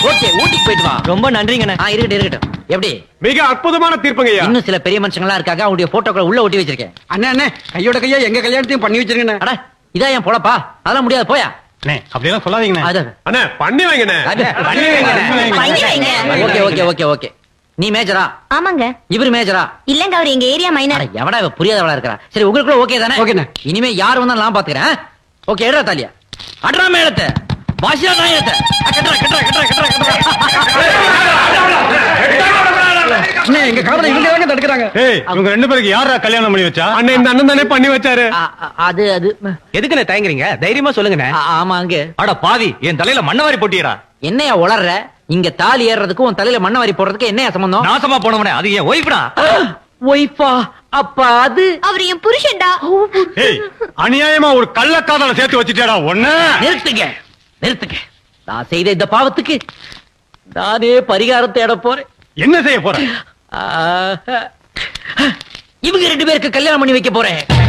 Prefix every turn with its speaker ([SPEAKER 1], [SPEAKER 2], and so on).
[SPEAKER 1] Okay ஊட்டிக்கு போயிட்டு வா
[SPEAKER 2] ரொம்ப நன்றிங்கண்ணே
[SPEAKER 1] ஆ இருக்கட்டும் இருக்கட்டும் எப்படி
[SPEAKER 3] மிக அற்புதமான தீர்ப்புங்க ஐயா
[SPEAKER 1] இன்னும் சில பெரிய மனுஷங்களா இருக்காங்க அவங்களுடைய போட்டோக்களை உள்ள ஒட்டி வச்சிருக்கேன்
[SPEAKER 4] அண்ணே அண்ணே கையோட கையா எங்க கல்யாணத்தையும் பண்ணி வச்சிருங்கண்ணே
[SPEAKER 1] அட இதா என் பொழப்பா அதெல்லாம் முடியாது போயா
[SPEAKER 2] அண்ணே அப்படியெல்லாம் சொல்லாதீங்கண்ணே
[SPEAKER 1] அது
[SPEAKER 3] அண்ணே பண்ணி வைங்கண்ணே
[SPEAKER 1] பண்ணி வைங்க.
[SPEAKER 5] பண்ணி வைங்க.
[SPEAKER 1] ஓகே ஓகே ஓகே ஓகே நீ மேஜரா
[SPEAKER 5] ஆமாங்க
[SPEAKER 1] இவரு மேஜரா
[SPEAKER 5] இல்லங்க அவர் எங்க ஏரியா
[SPEAKER 1] அட,
[SPEAKER 5] மைனர்
[SPEAKER 1] எவடா இவ புரியாதவளா இருக்கா சரி உங்களுக்குள்ள ஓகே தானே
[SPEAKER 4] ஓகேண்ணே.
[SPEAKER 1] இனிமே யார் வந்தாலும் நான் பாத்துக்கிறேன் ஓகே எடுறா தாலியா அட்ரா மேளத்தை பாஷா நாயத்தை கட்டுறா கட்டுறா கட்டுறா கட்டுறா
[SPEAKER 4] அண்ணே எங்க காதல இவங்க தாங்க தடுக்கிறாங்க
[SPEAKER 2] ஏய் இவங்க ரெண்டு பேருக்கு யாரா கல்யாணம் பண்ணி வச்சா
[SPEAKER 3] அண்ணே இந்த அண்ணன் தானே பண்ணி வச்சாரு
[SPEAKER 1] ஆ, ஆ, அது அது
[SPEAKER 2] எதுக்குண்ணே தயங்குறீங்க தைரியமா சொல்லுங்கண்ணே
[SPEAKER 1] ஆ, ஆமா அங்க
[SPEAKER 2] அட பாவி என் தலையில மண்ணவாரி போட்டியடா
[SPEAKER 1] என்னையா உளர்ற இங்க தாலி ஏறுறதுக்கும் உன் தலையில மண்ணை வாரி போடுறதுக்கு என்னையா சம்பந்தம்
[SPEAKER 2] நாசமா போனவனே அது என் ஒய்ஃப்டா
[SPEAKER 1] ஒய்ஃபா அப்ப அது
[SPEAKER 5] அவர் என் புருஷன்டா
[SPEAKER 2] ஏய் அநியாயமா ஒரு கள்ளக்காதல சேர்த்து வச்சுட்டேடா ஒண்ணு
[SPEAKER 1] நிறுத்துங்க நிறுத்துங்க நான் செய்த இந்த பாவத்துக்கு நானே பரிகாரம் தேட போறேன்
[SPEAKER 2] என்ன செய்ய போற
[SPEAKER 1] ஆஹா. இவங்க ரெண்டு பேருக்கு கல்யாணம் பண்ணி வைக்க போறேன்